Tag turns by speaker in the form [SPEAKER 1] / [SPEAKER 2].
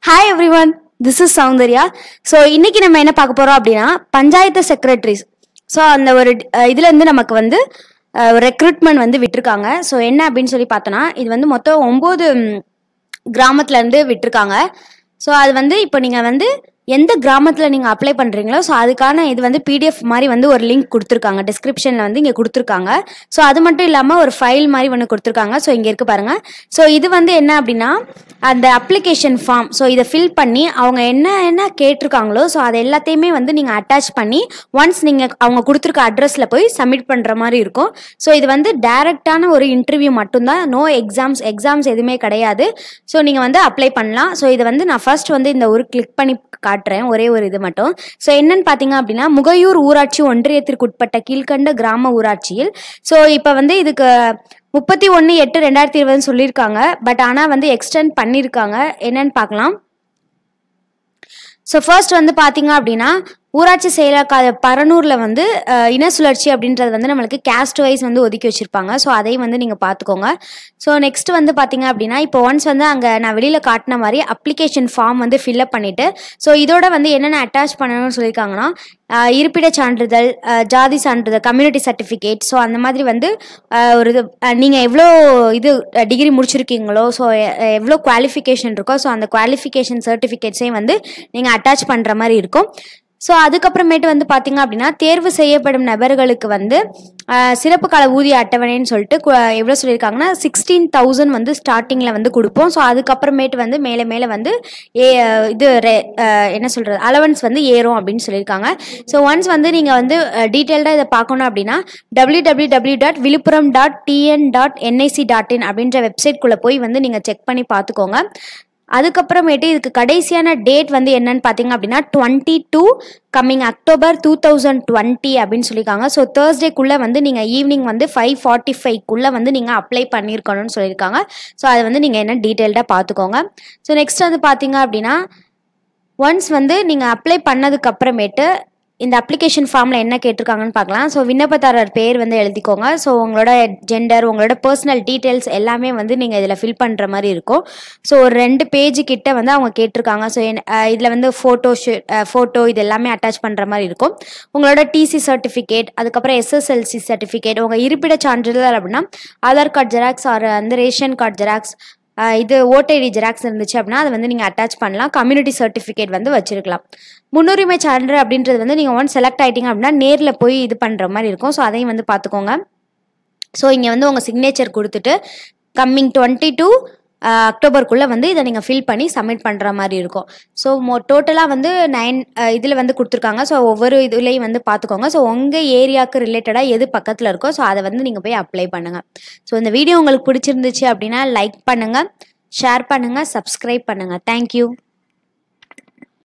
[SPEAKER 1] hi every this is Soundarya so இன்னைக்கு நம்ம என்ன பார்க்க போகிறோம் அப்படின்னா பஞ்சாயத்து செக்ரட்டரிஸ் ஸோ அந்த ஒரு அஹ், இதுல இருந்து நமக்கு வந்து ரெக்ரூட்மெண்ட் வந்து விட்டிருக்காங்க ஸோ என்ன அப்படின்னு சொல்லி பார்த்தோன்னா இது வந்து மொத்தம் ஒம்பது கிராமத்துல இருந்து விட்டிருக்காங்க ஸோ அது வந்து இப்போ நீங்கள் வந்து எந்த கிராமத்தில் நீங்கள் அப்ளை பண்ணுறீங்களோ ஸோ அதுக்கான இது வந்து பிடிஎஃப் மாதிரி வந்து ஒரு லிங்க் கொடுத்துருக்காங்க டிஸ்கிரிப்ஷனில் வந்து இங்கே கொடுத்துருக்காங்க ஸோ அது மட்டும் இல்லாமல் ஒரு ஃபைல் மாதிரி ஒன்று கொடுத்துருக்காங்க ஸோ இங்கே இருக்கு பாருங்கள் ஸோ இது வந்து என்ன அப்படின்னா அந்த அப்ளிகேஷன் ஃபார்ம் ஸோ இதை ஃபில் பண்ணி அவங்க என்ன என்ன கேட்டிருக்காங்களோ ஸோ அது எல்லாத்தையுமே வந்து நீங்கள் அட்டாச் பண்ணி ஒன்ஸ் நீங்கள் அவங்க கொடுத்துருக்க அட்ரஸில் போய் சப்மிட் பண்ணுற மாதிரி இருக்கும் ஸோ இது வந்து டைரக்டான ஒரு இன்டர்வியூ மட்டும்தான் நோ எக்ஸாம்ஸ் எக்ஸாம்ஸ் எதுவுமே கிடையாது ஸோ நீங்கள் வந்து அப்ளை பண்ணலாம் ஸோ இதை வந்து நான் ஃபர்ஸ்ட் வந்து இந்த ஒரு கிளிக் பண்ணி காட்டுறேன் ஒரே ஒரு இது மட்டும் ஸோ என்னன்னு பார்த்தீங்க அப்படின்னா முகையூர் ஊராட்சி ஒன்றியத்திற்குட்பட்ட கீழ்கண்ட கிராம ஊராட்சியில் ஸோ இப்போ வந்து இதுக்கு முப்பத்தி ஒன்று எட்டு ரெண்டாயிரத்தி இருபதுன்னு சொல்லியிருக்காங்க பட் ஆனால் வந்து எக்ஸ்டெண்ட் பண்ணியிருக்காங்க என்னன்னு பார்க்கலாம் ஸோ ஃபர்ஸ்ட் வந்து பார்த்தீங்க அப்படின்னா ஊராட்சி செயலாக்க பரனூரில் வந்து அஹ், இன சுழற்சி அப்படின்றது வந்து நம்மளுக்கு கேஸ்ட் வைஸ் வந்து ஒதுக்கி வச்சுருப்பாங்க ஸோ அதையும் வந்து நீங்கள் பார்த்துக்கோங்க ஸோ நெக்ஸ்ட் வந்து பார்த்தீங்க அப்படின்னா இப்போ ஒன்ஸ் வந்து அங்கே நான் வெளியில் காட்டின மாதிரி அப்ளிகேஷன் ஃபார்ம் வந்து ஃபில்அப் பண்ணிவிட்டு ஸோ இதோட வந்து என்னென்ன அட்டாச் பண்ணணும்னு சொல்லியிருக்காங்கன்னா அஹ், இருப்பிடச் சான்றிதழ் அஹ், ஜாதி சான்றிதழ் கம்யூனிட்டி சர்டிஃபிகேட் ஸோ அந்த மாதிரி வந்து அஹ், ஒரு இது நீங்கள் எவ்வளோ இது டிகிரி முடிச்சிருக்கீங்களோ ஸோ எவ்வளோ குவாலிஃபிகேஷன் இருக்கோ ஸோ அந்த குவாலிஃபிகேஷன் சர்டிஃபிகேட்ஸையும் வந்து நீங்கள் அட்டாச் பண்ணுற மாதிரி இருக்கும் ஸோ அதுக்கப்புறமேட்டு வந்து பார்த்தீங்க அப்படின்னா தேர்வு செய்யப்படும் நபர்களுக்கு வந்து ஆஹ், சிறப்பு கால ஊதிய அட்டவணைன்னு சொல்லிட்டு கு- எவ்வளோ சொல்லியிருக்காங்கன்னா சிக்ஸ்டீன் தௌசண்ட் வந்து ஸ்டார்டிங்கில் வந்து கொடுப்போம் ஸோ அதுக்கப்புறமேட்டு வந்து மேலே மேலே வந்து ஏ இது re- ஆஹ், என்ன சொல்கிறது அலவன்ஸ் வந்து ஏறும் அப்படின்னு சொல்லியிருக்காங்க ஸோ ஒன்ஸ் வந்து நீங்கள் வந்து டீட்டெயில்டாக இதை பார்க்கணும் அப்படின்னா W W W dot Villupuram dot TN dot NIC dot in அப்படின்ற வெப்சைட்குள்ளே போய் வந்து நீங்கள் செக் பண்ணி பார்த்துக்கோங்க அதுக்கப்புறமேட்டு இதுக்கு கடைசியான டேட் வந்து என்னன்னு பார்த்தீங்க அப்படின்னா twenty two coming October two thousand twenty அப்படின்னு சொல்லியிருக்காங்க ஸோ தேர்ஸ்டேக்குள்ளே வந்து நீங்கள் ஈவினிங் வந்து ஃபைவ் ஃபார்ட்டி ஃபைவ்க்குள்ளே வந்து நீங்கள் அப்ளை பண்ணியிருக்கணும்னு சொல்லியிருக்காங்க ஸோ அதை வந்து நீங்கள் என்ன டீட்டெயில்டாக பார்த்துக்கோங்க ஸோ நெக்ஸ்ட் வந்து பார்த்தீங்க அப்படின்னா ஒன்ஸ் வந்து நீங்கள் அப்ளை பண்ணதுக்கு அப்புறமேட்டு இந்த அப்ளிகேஷன் ஃபார்மில் என்ன கேட்டிருக்காங்கன்னு பார்க்கலாம் ஸோ விண்ணப்பதாரர் பேர் வந்து எழுதிக்கோங்க ஸோ உங்களோட ஜெண்டர் உங்களோட பர்சனல் டீட்டெயில்ஸ் எல்லாமே வந்து நீங்கள் இதில் ஃபில் பண்ணுற மாதிரி இருக்கும் ஸோ ஒரு ரெண்டு பேஜ் கிட்ட வந்து அவங்க கேட்டிருக்காங்க ஸோ இதில் வந்து ஃபோட்டோ ஃபோட்டோ இது எல்லாமே அட்டாச் பண்ணுற மாதிரி இருக்கும் உங்களோட டிசி சர்டிஃபிகேட் அதுக்கப்புறம் எஸ்எஸ்எல்சி சர்டிஃபிகேட் உங்கள் இருப்பிட சான்றிதழ் அப்படின்னா ஆதார் கார்டு ஜெராக்ஸ் ஆர் வந்து ரேஷன் கார்டு ஜெராக்ஸ் ஆஹ் இது ஓடிடி ஜெராக்ஸ் இருந்துச்சு அப்படின்னா அதை வந்து நீங்கள் அட்டாச் பண்ணலாம் கம்யூனிட்டி சர்டிஃபிகேட் வந்து வச்சிருக்கலாம் முன்னுரிமை சான்று அப்படின்றது வந்து நீங்கள் ஒன் செலக்ட் ஆயிட்டீங்க அப்படின்னா நேரில் போய் இது பண்ணுற மாதிரி இருக்கும் ஸோ அதையும் வந்து பார்த்துக்கோங்க ஸோ இங்கே வந்து உங்கள் சிக்னேச்சர் கொடுத்துட்டு கம்மிங் டுவெண்ட்டி டூ அக்டோபருக்குள்ளே வந்து இதை நீங்கள் ஃபில் பண்ணி சப்மிட் பண்ணுற மாதிரி இருக்கும் ஸோ மொ டோட்டலாக வந்து நைன் இதில் வந்து கொடுத்துருக்காங்க ஸோ ஒவ்வொரு இதுலேயும் வந்து பார்த்துக்கோங்க ஸோ உங்கள் ஏரியாவுக்கு ரிலேட்டடாக எது பக்கத்தில் இருக்கோ ஸோ அதை வந்து நீங்கள் போய் அப்ளை பண்ணுங்கள் ஸோ இந்த வீடியோ உங்களுக்கு பிடிச்சிருந்துச்சு அப்படின்னா லைக் பண்ணுங்கள் ஷேர் பண்ணுங்கள் சப்ஸ்கிரைப் பண்ணுங்கள் தேங்க்யூ